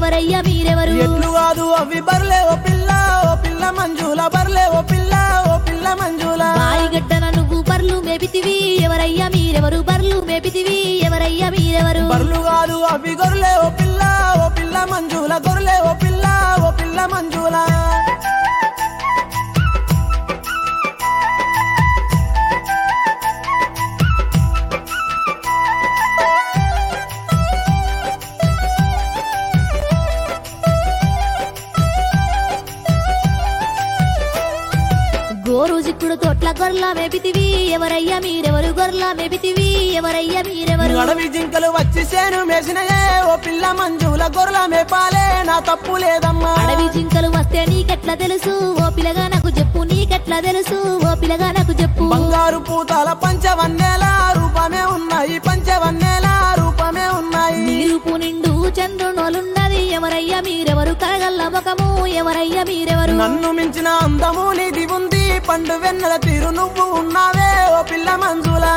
ఎవరయ్యా మీరెవరు ఎట్లు కాదు అవి బర్లే ఓ పిల్ల ఓ పిల్ల మంజుల బర్లే ఓ పిల్ల ఓ పిల్ల మంజుల బాయిగడ్డన నువ్వు బర్లు మేపితివి ఎవరయ్యా మీరెవరు బర్లు మేపితివి ఎవరయ్యా మీరెవరు బర్లు కాదు అవి గొర్రెలే ఓ పిల్ల ఓ పిల్ల మంజుల గొర్రెలే ఓ పిల్ల ఓ పిల్ల మంజుల గోరు చిక్కుడు తోట్ల గొర్ల మేపితివి ఎవరయ్యా మీరెవరు గొర్ల మేపితివి ఎవరయ్యా మీరెవరు అడవి జింకలు వచ్చి సేను మేసినయే ఓ పిల్ల మంజుల గొర్రెల మేపాలే నా తప్పు లేదమ్మా అడవి జింకలు వస్తే నీకెట్లా తెలుసు ఓ పిల్లగా నాకు చెప్పు నీకెట్లా తెలుసు ఓ పిల్లగా నాకు చెప్పు బంగారు పూతాల పంచవన్నేల రూపమే ఉన్నాయి పంచవన్నేల రూపమే ఉన్నాయి నీరుపు నిండు చంద్రునోలున్నది ఎవరయ్యా మీరెవరు కరగల్ల ముఖము ఎవరయ్యా మీరెవరు నన్ను మించిన అందము నీది ఉంది పండు వెన్నెల తీరు నువ్వు ఉన్నావే ఓ పిల్ల మంజుల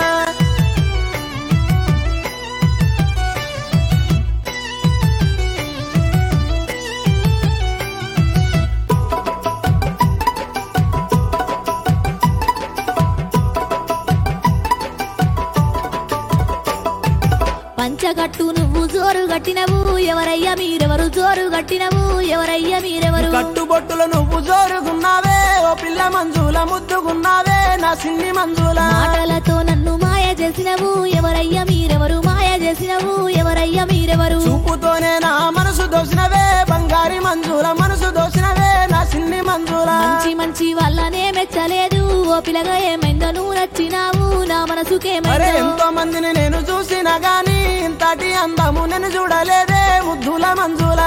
పంచగట్టు నువ్వు జోరు గట్టినవు ఎవరయ్యా మీరెవరు జోరు గట్టినవు ఎవరయ్యా మీరెవరు కట్టుబొట్టులు నువ్వు జోరుగున్నావే ఓ పిల్ల మంజుల ముద్దుగున్నావే నా సిన్ని మంజుల మాటలతో నన్ను మాయ చేసినవు ఎవరయ్యా మీరెవరు మాయ చేసినవు ఎవరయ్యా మీరెవరు చూపుతోనే నా మనసు దోసినవే బంగారి మంజుల మనసు దోసినవే నా సిన్ని మంజుల మంచి మంచి వాళ్ళనే మెచ్చలేదు ఓ పిల్లగా ఏమైందో నువ్వు నచ్చినావు నా అరే మనసుకేమైందో ఎంతో మందిని నేను చూసినా గాని ఇంతటి అందము నేను చూడలేదే ముద్దుల మంజుల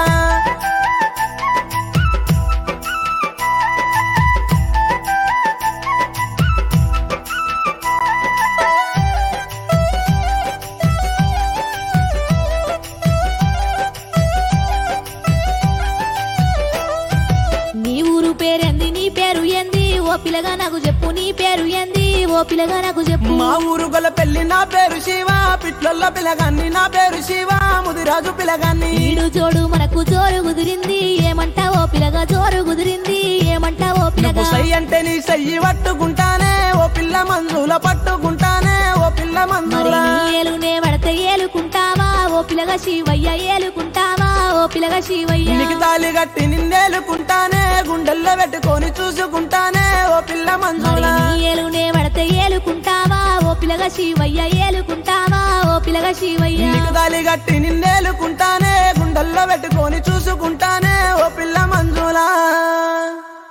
నీ ఊరు పేరేంది నీ పేరు ఏంది ఓ పిల్లగా నాకు చెప్పు నీ పేరు ఏంది ఓ పిల్లగా నాకు చెప్పు మా ఊరు గల పెళ్లి నా పేరు శివ పిట్లల్ల పిలగాన్ని నా పేరు శివ ముదిరాజు పిలగాన్ని ఈడు జోడు మనకు జోరు కుదిరింది ఏమంటా ఓ పిల్లగా జోరు కుదిరింది ఏమంటా ఓ పిల్లగా నువ్వు సై అంటే నీ సయ్యి పట్టుకుంటానే ఓ పిల్ల మంజుల పట్టుకుంటానే ఓ పిల్ల మరి మంజుల నీ ఏలునే పడితే ఏలుకుంటావా ఓ పిల్లగా శివయ్య ఏలుకుంటావా ఓ పిల్లగా శివయ్య నీకు తాళి కట్టి నిన్నేలుకుంటానే గుండెల్లో పెట్టుకొని చూసుకుంటానే ఓ పిల్ల మరి మంజుల నీ ఏలునే పడితే ఏలుకుంటావా ఓ పిల్లగా శివయ్య ఏలుకుంటావా ఓ పిల్లగా శివయ్య నీకు తాళి కట్టి నిన్నేలుకుంటానే గుండెల్లో పెట్టుకొని చూసుకుంటానే ఓ పిల్ల మంజుల